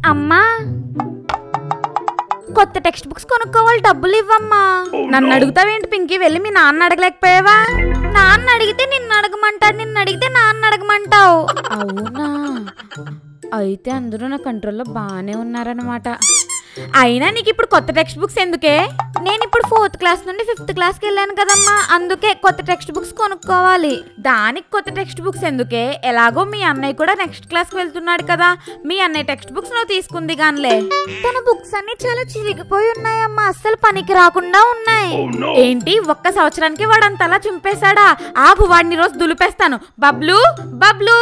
అమ్మా కొత్త text books కొనుక్కోవాలి డబ్బులు ఇవ్వమ్మా నన్ను అడుగుతావేంటి పింకీ వెళ్ళి మీ నాన్న అడగలేకపోయావా నాన్న అడిగితే నిన్ను అడగమంటాడు నిన్ను అడిగితే నాన్న అడగమంటావు అవునా అయితే అందరూ నా కంట్రోల్లో బాగానే ఉన్నారనమాట అయినా నీకు ఇప్పుడు కొత్త టెక్స్ట్ బుక్స్ ఎందుకే నేను ఇప్పుడు ఫోర్త్ క్లాస్ నుండి ఫిఫ్త్ క్లాస్కి వెళ్ళాను కదమ్మా అందుకే కొత్త టెక్స్ట్ బుక్స్ కొనుక్కోవాలి దానికి కొత్త టెక్స్ట్ బుక్స్ ఎందుకే ఎలాగో మీ అన్నయ్య కూడా నెక్స్ట్ క్లాస్కి వెళ్తున్నాడు కదా మీ అన్నయ్య టెక్స్ట్ బుక్స్ నువ్వు తీసుకుంది గానిలే తన బుక్స్ అన్ని చాలా చిరిగిపోయి ఉన్నాయమ్మా అస్సలు పనికి రాకుండా ఉన్నాయి ఏంటి ఒక్క సంవత్సరానికి వాడు అంతలా చింపేశాడా ఆగు వాడిని రోజు దులిపేస్తాను బబ్లు బబ్లు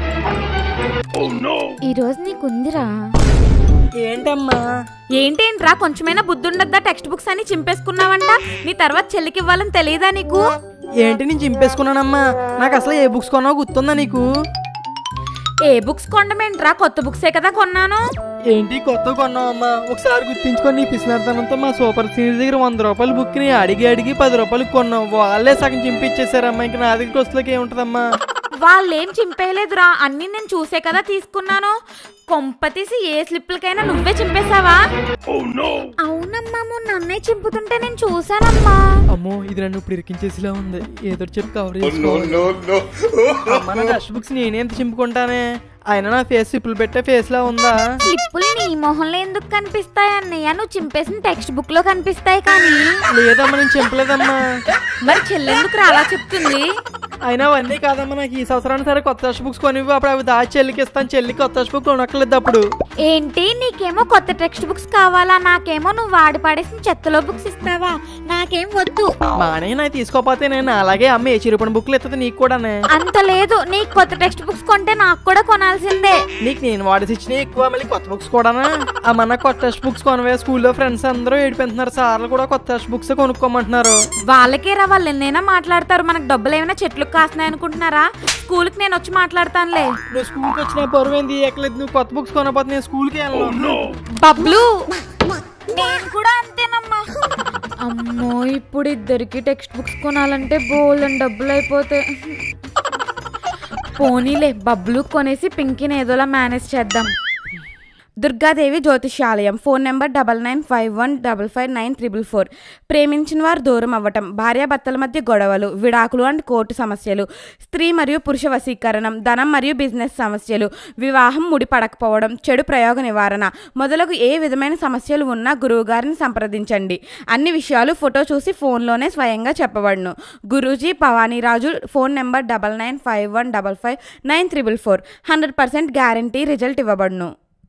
ఈ రోజు నీకుందిరా ఏంటమ్మా ఏంటేంట్రా కొంచెమైనా బుద్ధి ఉండద్దా టెక్స్ట్ బుక్స్ అని చింపేసుకున్నావంట నీ తర్వాత చెల్లికి ఇవ్వాలని తెలియదా నీకు ఏంటి నేను చింపేసుకున్నానమ్మా నాకు అసలు ఏ బుక్స్ కొన్నావు గుర్తుందా నీకు ఏ బుక్స్ కొండమేంట్రా కొత్త బుక్సే కదా కొన్నాను ఏంటి కొత్త కొన్నావమ్మా ఒకసారి గుర్తించుకొని నీ పిసినార్థనంతో మా సూపర్ సీనియర్ దగ్గర వంద రూపాయలు బుక్ ని అడిగి అడిగి పది రూపాయలు కొన్నావు వాళ్ళే సగం చింపిచ్చేసారమ్మా ఇంకా నా దగ్గర వస్తువులకి ఏముంటదమ్మా వాళ్ళేం చింపేయలేదురా అన్ని నేను చూసే కదా తీసుకున్నాను కొంపతీసి ఏ స్లిప్పులకైనా నువ్వే చింపేశావా అవునమ్మా మొన్న అన్నయ్య చింపుతుంటే నేను చూసానమ్మా అమ్మో ఇది నన్ను ఇప్పుడు ఇరికించేసిలా ఉంది ఏదో చెప్పి కవర్ చేసుకోవాలి అమ్మా నా టెక్స్ట్ బుక్స్ నేనే ఎంత చింపుకుంటానే అయినా నా ఫేస్ సిప్పులు పెట్టే ఫేస్ లా ఉందా స్లిప్పులు నీ మొహంలో ఎందుకు కనిపిస్తాయి అన్నయ్య నువ్వు చింపేసిన టెక్స్ట్ బుక్ లో కనిపిస్తాయి కానీ లేదమ్మా నేను చింపలేదమ్మా మరి చెల్లెందుకు అలా చెప్తుంది అయినా అవన్నీ కాదమ్మా నాకు ఈ సంవత్సరానికి సరే కొత్త టెక్స్ట్ బుక్స్ కొనివ్వు అప్పుడు అవి దాచి చెల్లికి ఇస్తాను చెల్లికి కొత్త టెక్స్ట్ బుక్ కొనక్కర్లేదు అప్పుడు ఏంటి నీకేమో కొత్త టెక్స్ట్ బుక్స్ కావాలా నాకేమో నువ్వు వాడి పడేసిన చెత్తలో బుక్స్ ఇస్తావా నాకేం వద్దు మానే నాకు తీసుకోపోతే నేను అలాగే అమ్మ ఏ చిరుపడి బుక్లు ఎత్తుంది నీకు కూడానే అంత లేదు నీకు కొత్త టెక్స్ట్ బుక్స్ కొంటే నాకు కూడా కొనాల్సిందే నీకు నేను వాడేసి ఇచ్చిన ఎక్కువ మళ్ళీ కొత్త బుక్స్ కూడానా అమ్మ నాకు కొత్త టెక్స్ట్ బుక్స్ కొనవే స్కూల్లో ఫ్రెండ్స్ అందరూ ఏడిపోతున్నారు సార్లు కూడా కొత్త టెక్స్ట్ బుక్స్ కొనుక్కోమంటున్నారు వాళ్ళకే రా వాళ్ళు ఎన్నైనా మాట్లాడతారు మనకు డబ్బులు ఏమైనా చెట్లకు కాస్తున్నాయి అనుకుంటున్నారా స్కూల్కి నేను వచ్చి మాట్లాడతానులే నువ్వు స్కూల్కి వచ్చిన పరువు ఏంది ఎక్కలేదు నువ్వు కొత్త బుక్స్ కొనపోతే నేను స్కూల్కి వెళ్ళను బబ్లు నేను కూడా అంతేనమ్మా అమ్మో ఇప్పుడు ఇద్దరికి టెక్స్ట్ బుక్స్ కొనాలంటే బోల్ అని డబ్బులు అయిపోతాయి పోనీలే బబ్లు కొనేసి పింకీని ఏదోలా మేనేజ్ చేద్దాం Durgadevi Jyotishyalayam phone number double nine five one double five nine triple four ప్రేమించిన వారు దూరం అవ్వటం భార్యాభర్తల మధ్య గొడవలు విడాకులు అండ్ కోర్టు సమస్యలు స్త్రీ మరియు పురుష వశీకరణం ధనం మరియు బిజినెస్ సమస్యలు వివాహం ముడిపడకపోవడం చెడు ప్రయోగ నివారణ మొదలగు ఏ విధమైన సమస్యలు ఉన్నా గురువుగారిని సంప్రదించండి అన్ని విషయాలు ఫోటో చూసి ఫోన్లోనే స్వయంగా చెప్పబడును Guruji Bhavaniraju phone number double nine five one double five nine triple four hundred percent guarantee result ఇవ్వబడును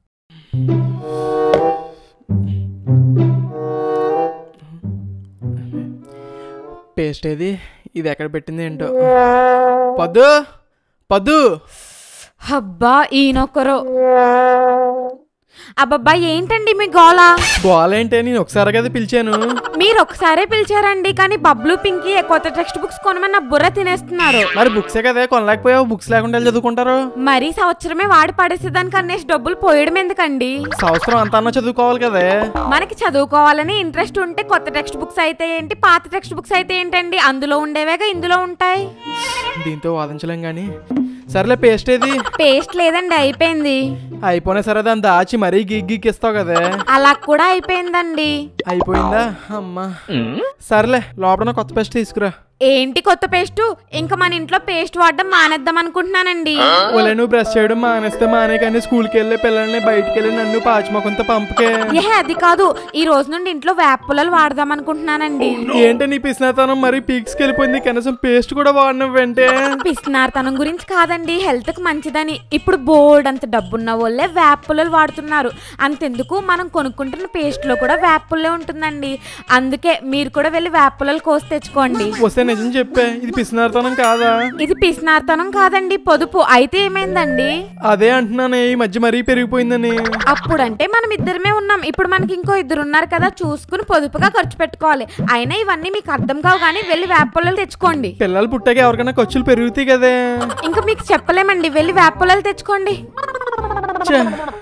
పేస్ట్ ఏది ఇది ఎక్కడ పెట్టింది ఏంటో పద్దు పద్దు అబ్బా ఈయనొక్కరు అబ్బబ్బా ఏంటండి మీ గోల బాల్ ఏంటే నేను ఒకసారి కదా పిలిచాను మీరు ఒకసారే పిలిచారండి కానీ బబ్లు పింకీ కొత్త టెక్స్ట్ బుక్స్ కొనమని నా బుర్ర తినేస్తున్నారు మరి బుక్సే కదా కొనలేకపోయావు బుక్స్ లేకుండా వెళ్ళి చదువుకుంటారు మరీ సంవత్సరమే వాడి పడేసేదానికి అన్నేసి డబ్బులు పోయడం ఎందుకండి సంవత్సరం అంతా అన్నా చదువుకోవాలి కదా మనకి చదువుకోవాలని ఇంట్రెస్ట్ ఉంటే కొత్త టెక్స్ట్ బుక్స్ అయితే ఏంటి పాత టెక్స్ట్ బుక్స్ అయితే ఏంటండి అందులో ఉండేవేగా ఇందులో ఉంటాయి దీంతో వాదించలేం కానీ సర్లే పేస్ట్ ఏది పేస్ట్ లేదండి అయిపోయింది అయిపోయినా సరే దాన్ని దాచి మరీ గిగ్గికి ఇస్తావు కదా అలా కూడా అయిపోయిందండి అయిపోయిందా అమ్మా సర్లే లోపల నా కొత్త పేస్ట్ తీసుకురా ఏంటి కొత్త పేస్ట్ ఇంకా మన ఇంట్లో పేస్ట్ వాడడం మానేద్దాం అనుకుంటున్నానండి ఒలే నువ్వు బ్రష్ చేయడం మానేస్తే మానే కానీ స్కూల్కి వెళ్ళే పిల్లల్ని బయటికి వెళ్ళి నన్ను పాచిమొకంతో పంపకే ఏ అది కాదు ఈ రోజు నుండి ఇంట్లో వేప పుల్లలు వాడదాం అనుకుంటున్నానండి ఏంటి నీ పిసినాతనం మరి పీక్స్కి వెళ్ళిపోయింది కనీసం పేస్ట్ కూడా వాడిన వెంటే పిసినార్తనం గురించి కాదండి హెల్త్ కి మంచిదని ఇప్పుడు బోర్డ్ అంత డబ్బున్న వాళ్ళే వేప పుల్లలు వాడుతున్నారు అంతెందుకు మనం కొనుక్కుంటున్న పేస్ట్ లో కూడా వేప పుల్లే ఉంటుందండి అందుకే మీరు కూడా వెళ్ళి వేప పుల్లలు కోసి తెచ్చుకోండి వస్తే నిజం చెప్పే ఇది పిసినార్తనం కాదా ఇది పిసినార్తనం కాదండి పొదుపు అయితే ఏమైందండి అదే అంటున్నానే ఈ మధ్య మరీ పెరిగిపోయిందని అప్పుడంటే మనం ఇద్దరమే ఉన్నాం ఇప్పుడు మనకి ఇంకో ఇద్దరు ఉన్నారు కదా చూసుకుని పొదుపుగా ఖర్చు పెట్టుకోవాలి అయినా ఇవన్నీ మీకు అర్థం కావు కానీ వెళ్ళి వేప పుల్లలు తెచ్చుకోండి పిల్లలు పుట్టాక ఎవరికైనా ఖర్చులు పెరుగుతాయి కదే ఇంకా మీకు చెప్పలేమండి వెళ్ళి వేప పుల్లలు తెచ్చుకోండి ఛే.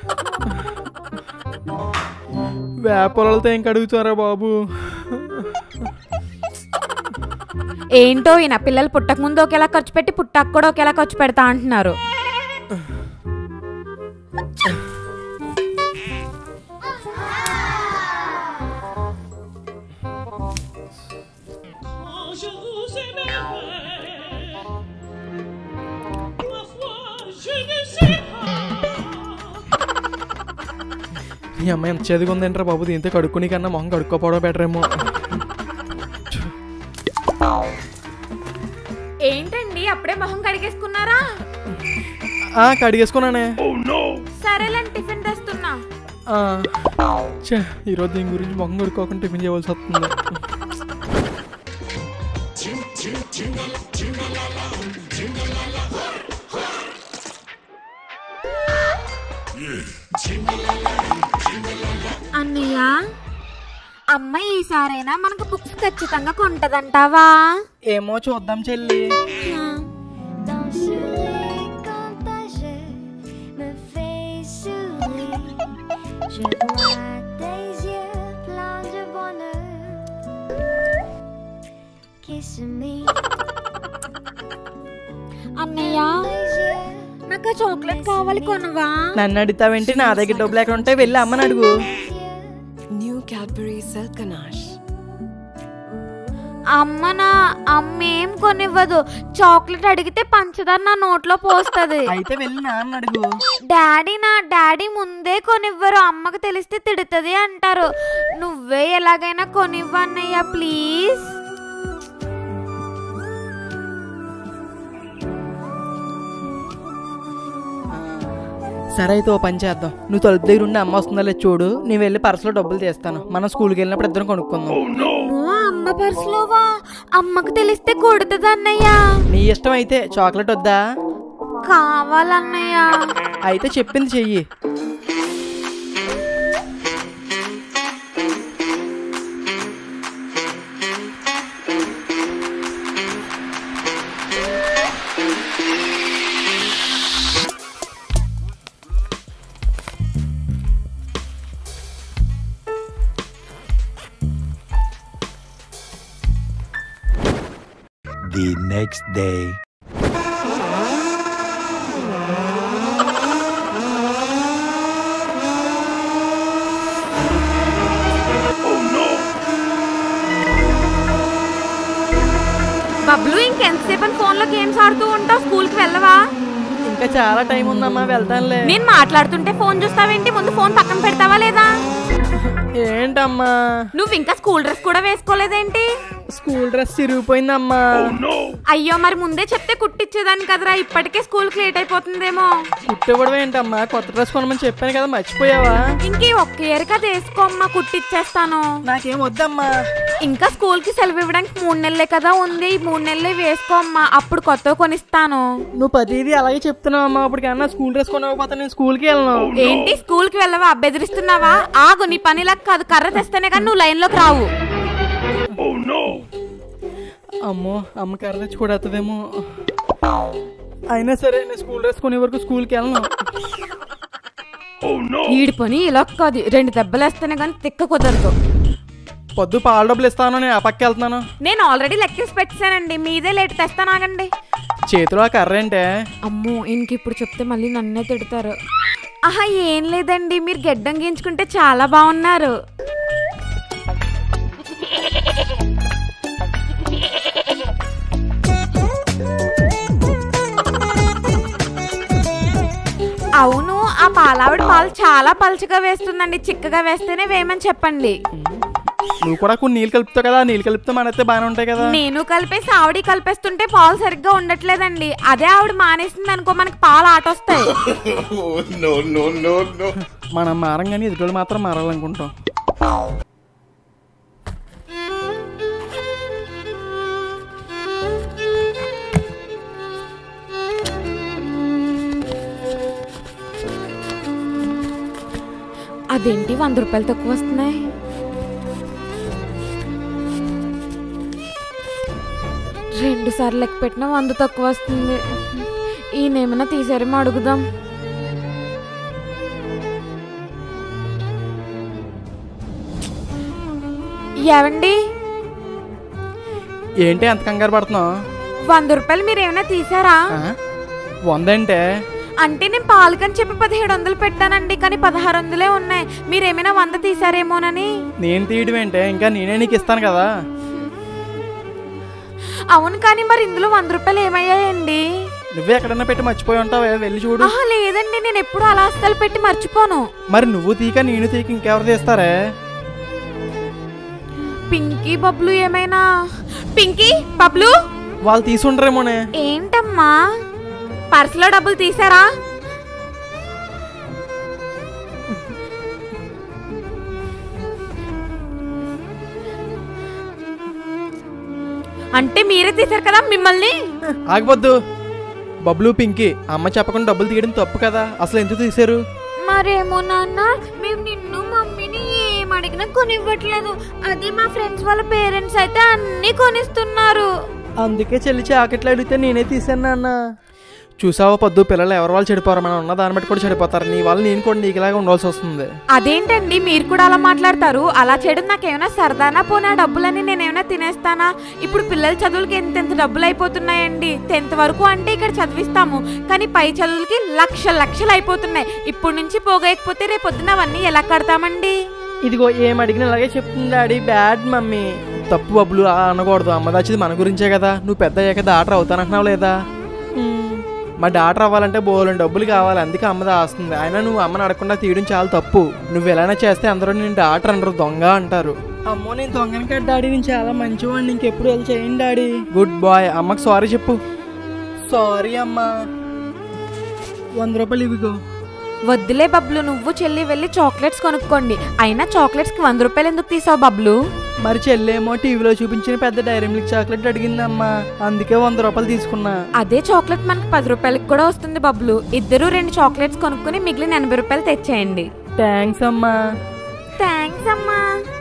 వేపలతో ఏం కడుగుతారా బాబు ఏంటో ఈయన పిల్లలు పుట్టక ముందు ఒకేలా ఖర్చు పెట్టి పుట్టాక కూడా ఒకేలా ఖర్చు పెడతా అంటున్నారు ఈ అమ్మాయి ఎంత చదువుకుందంటారా బాబు దీంతో కడుక్కుని కన్నా మొహం కడుక్కోపోవడం బెటర్ ఏమో ఏంటండి అప్పుడే మొహం కడిగేసుకున్నారా ఆ, కడిగేసుకున్నానే సరేలేండి టిఫిన్ తెస్తున్నా ఆ, ఛే, ఈరోజు దీని గురించి మొహం కడుక్కోకుండా టిఫిన్ చేయవలసి వస్తుంది అన్నయ్య అమ్మ ఈసారైనా మనకు బుక్స్ ఖచ్చితంగా కొంటదంటావా ఏమో చూద్దాం చెల్లి Dans ce lit partagé me fait sourire. Je vois tes yeux pleins de bonheur. Kiss me, అన్నయ్య tes yeux. నాకు చాక్లెట్ కావాలి కొనవా నన్ను అడుగుతావేంటి నా దగ్గర డబ్బులు ఎక్కడ ఉంటే వెళ్ళి అమ్మని అడుగు New Cadbury Silk Ganache. అమ్మనా అమ్మేం కొనివ్వదు చాక్లెట్ అడిగితే పంచదార నా నోట్లో పోస్తది అయితే వెళ్ళి నాన్న అడుగు డాడీ నా డాడీ ముందే కొనివ్వరు అమ్మకు తెలిస్తే తిడుతుంది అంటారు నువ్వే ఎలాగైనా కొనివ్వన్నయ్య ప్లీజ్ సరే అయితే ఓ పని చేద్దాం నువ్వు తలుపు దగ్గర ఉండి అమ్మ వస్తుందా లేదు చూడు నేను వెళ్ళి పర్సులో డబ్బులు తీస్తాను మనం స్కూల్కి వెళ్ళినప్పుడు ఇద్దరం కొనుక్కుందాం అమ్మో, అమ్మ పర్సులోవా అమ్మకు తెలిస్తే కొడుతుంది అన్నయ్య నీ ఇష్టం అయితే చాక్లెట్ వద్దా కావాలన్నయ్య అయితే చెప్పింది చెయ్యి the next day. బబ్లు ఇంకెంతసేపు ఫోన్ లో గేమ్స్ ఆడుతూ ఉంటావు స్కూల్ కి వెళ్ళవా ఇంకా చాలా టైం ఉందమ్మా వెళ్తానులే నేను మాట్లాడుతుంటే ఫోన్ చూస్తావేంటి ముందు ఫోన్ పక్కన పెడతావా లేదా ఏంటమ్మా నువ్వు ఇంకా స్కూల్ డ్రెస్ కూడా వేసుకోలేదేంటి స్కూల్ డ్రెస్ చిరిగిపోయిందమ్మా అయ్యో మరి ముందే చెప్తే కుట్టిచ్చేదాన్ని కదరా ఇప్పటికే స్కూల్ కి లేట్ అయిపోతుందేమో కుట్టివ్వడం ఏంటమ్మా కొత్త డ్రెస్ కొనమని చెప్పాను కదా మర్చిపోయావా ఇంక ఈ ఒక్క ఇయర్ కి అది వేసుకోమ్మా కుట్టిచ్చేస్తాను నాకేం వద్దమ్మా ఇంకా స్కూల్ కి సెలవు ఇవ్వడానికి మూడు నెలలే కదా ఉంది ఈ మూడు నెలలే వేసుకోమ్మా అప్పుడు కొత్త కొనిస్తాను నువ్వు ప్రతిదీ అలాగే చెప్తున్నావు అమ్మా అప్పటికన్నా స్కూల్ డ్రెస్ కొనకపోతే నేను స్కూల్కి వెళ్ళను ఏంటి స్కూల్ కి వెళ్ళవా బెదిరిస్తున్నావా ఆగు నీ పనిలా కాదు కర్ర తెస్తేనే కానీ నువ్వు లైన్ లోకి రావు అమ్మో అమ్మ కర్ర తెచ్చి కూడా వస్తుందేమో అయినా సరే నేను స్కూల్ డ్రెస్ కొనే వరకు స్కూల్కి వెళ్ళను ఈడి పని ఇలా కాదు రెండు దెబ్బలు వేస్తేనే కానీ తిక్క కుదరదు పొద్దు పాల డబ్బులు ఇస్తాను నేను ఆ పక్క వెళ్తున్నాను నేను ఆల్రెడీ లెక్కేసి పెట్టానండి మీదే లేట్ తెస్తానాగండి చేతిలో ఆ కర్ర ఏంటే అమ్మో ఇంక ఇప్పుడు చెప్తే మళ్ళీ నన్నే తిడతారు ఆహా ఏం లేదండి మీరు గెడ్డం గీయించుకుంటే చాలా బాగున్నారు అవును ఆ పాలావిడ పాలు చాలా పలుచగా వేస్తుందండి చిక్కగా వేస్తేనే వేయమని చెప్పండి నువ్వు కూడా కొన్ని నీళ్ళు కలుపుతావు కదా ఆ నీళ్ళు కలిపితే మనైతే బాగానే ఉంటాయి కదా నేను కలిపేసి ఆవిడ కలిపేస్తుంటే పాలు సరిగ్గా ఉండట్లేదండి అదే ఆవిడ మానేసింది అనుకో మనకి పాలు ఆటొస్తాయి మనం మారం కానీ ఎదుటి మాత్రం మారాలనుకుంటాం అదేంటి వంద రూపాయలు తక్కువ వస్తున్నాయి రెండు సార్లు లెక్క పెట్టినా వంద తక్కువ వస్తుంది ఈయనేమైనా తీసారేమో అడుగుదాం ఏవండి ఏంటి అంత కంగారు పడుతున్నావు వంద రూపాయలు మీరు ఏమైనా తీసారా ఆ? వందంటే అంటే నేను పాలకని చెప్పి పదిహేడు వందలు పెట్టానండి కానీ పదహారు వందలే ఉన్నాయి మీరు ఏమైనా వంద తీసారేమోనని నేను తీయడం ఏంటే ఇంకా నేనే నీకు ఇస్తాను కదా అవును కానీ మరి ఇందులో వంద రూపాయలు ఏమయ్యాయండి నువ్వే ఎక్కడైనా పెట్టి మర్చిపోయి ఉంటావే వెళ్ళి చూడు ఆహా లేదండి నేను ఎప్పుడు అలా అస్సలు పెట్టి మర్చిపోను మరి నువ్వు తీక నేను తీక ఇంకెవరు తీస్తారే పింకీ బబ్లు ఏమైనా పింకీ బబ్లు వాళ్ళు తీసుండరేమోనే ఏంటమ్మా పర్సులో డబ్బులు తీసారా అంటే మీరే తీశారు కదా మిమ్మల్ని ఆగిపోద్దు బబ్లు పింకి అమ్మ చెప్పకుండా డబ్బులు తీయడం తప్పు కదా అసలు ఎందుకు తీశారు మరేమో నాన్న మేము నిన్ను మమ్మీని ఏం అడిగినా కొనివ్వట్లేదు అదే మా ఫ్రెండ్స్ వాళ్ళ పేరెంట్స్ అయితే అన్ని కొనిస్తున్నారు అందుకే చెల్లి చాకెట్లు అడిగితే నేనే తీసాను నాన్న చూసావా పొద్దు పిల్లలు ఎవరి వాళ్ళు చెడిపోరు మనం ఉన్న దాన్ని బట్టి కూడా చెడిపోతారు నీ వల్ల నేను కూడా నీకులాగా ఉండాల్సి వస్తుంది అదేంటండి మీరు కూడా అలా మాట్లాడతారు అలా చేయడం నాకేమైనా సరదానా పోనా డబ్బులని నేనేమైనా తినేస్తానా ఇప్పుడు పిల్లల చదువులకి ఎంత ఎంత డబ్బులు అయిపోతున్నాయండి టెన్త్ వరకు అంటే ఇక్కడ చదివిస్తాము కానీ పై చదువులకి లక్ష లక్షలు అయిపోతున్నాయి ఇప్పుడు నుంచి పోగైకపోతే రేపు పొద్దున అవన్నీ ఎలా కడతామండి ఇదిగో ఏం అడిగినా ఇలాగే చెప్తుంది డాడీ బ్యాడ్ మమ్మీ తప్పు బబ్బులు అలా అనకూడదు అమ్మ దాచిది మన గురించే కదా నువ్వు పెద్ద అయ్యాక డాక్టర్ అవుతానంటున్నావు లేదా మ్మ్. మా డాక్టర్ అవ్వాలంటే బోలని డబ్బులు కావాలి అందుకే అమ్మ దాస్తుంది అయినా నువ్వు అమ్మని అడగకుండా తీయడం చాలా తప్పు నువ్వు ఎలానే చేస్తే అందరూ నేను డాక్టర్ అనరు దొంగ అంటారు అమ్మో నేను దొంగని కదా డాడీ నేను చాలా మంచివాడిని ఇంకెప్పుడు వెళ్ళి చేయండి డాడీ గుడ్ బాయ్ అమ్మకి సారీ చెప్పు సారీ అమ్మా వంద రూపాయలు ఇవిగో వద్దులే బబ్లు నువ్వు చెల్లి వెళ్ళి చాక్లెట్స్ కొనుక్కోండి అయినా చాక్లెట్స్ కి వంద రూపాయలు ఎందుకు తీసావు బబ్లు మరి చెల్లేమో టీవీలో చూపించిన పెద్ద డైరీ మిల్క్ చాక్లెట్ అడిగిందమ్మా అందుకే వంద రూపాయలు తీసుకున్నా అదే చాక్లెట్ మనకి పది రూపాయలకి కూడా వస్తుంది బబ్లు ఇద్దరు రెండు చాక్లెట్స్ కొనుక్కొని మిగిలిన ఎనభై రూపాయలు తెచ్చేయండి థ్యాంక్స్ అమ్మా థ్యాంక్స్ అమ్మా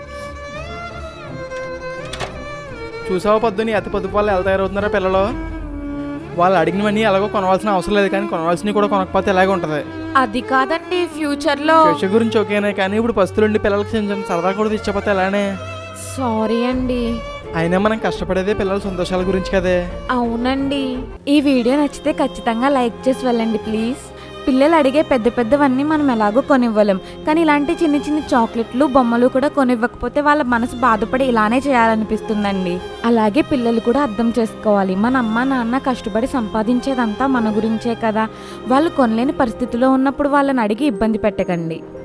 చూసావా పొద్దుని అతి పొద్దు వాళ్ళు ఎలా తయారవుతున్నారా పిల్లలు వాళ్ళు అడిగినవన్నీ ఎలాగో కొనవలసిన అవసరం లేదు కానీ కొనవలసినవి కూడా కొనకపోతే ఎలాగ ఉంటుంది అది కాదండి ఫ్యూచర్ లో ఫ్యూచర్ గురించి ఓకేనే కానీ ఇప్పుడు పస్తులుండి పిల్లలకి చిన్న చిన్న సరదా కూడా తెచ్చకపోతే ఎలానే సారీ అండి అయినా మనం కష్టపడేదే పిల్లల సంతోషాల గురించి కదే అవునండి ఈ వీడియో నచ్చితే ఖచ్చితంగా లైక్ చేసి వెళ్ళండి ప్లీజ్ పిల్లలు అడిగే పెద్ద పెద్దవన్నీ మనం ఎలాగో కొనివ్వలేం కానీ ఇలాంటి చిన్న చిన్న చాక్లెట్లు బొమ్మలు కూడా కొనివ్వకపోతే వాళ్ళ మనసు బాధపడి ఇలానే చేయాలనిపిస్తుందండి అలాగే పిల్లలు కూడా అర్థం చేసుకోవాలి మన అమ్మ నాన్న కష్టపడి సంపాదించేదంతా మన గురించే కదా వాళ్ళు కొనలేని పరిస్థితిలో ఉన్నప్పుడు వాళ్ళని అడిగి ఇబ్బంది పెట్టకండి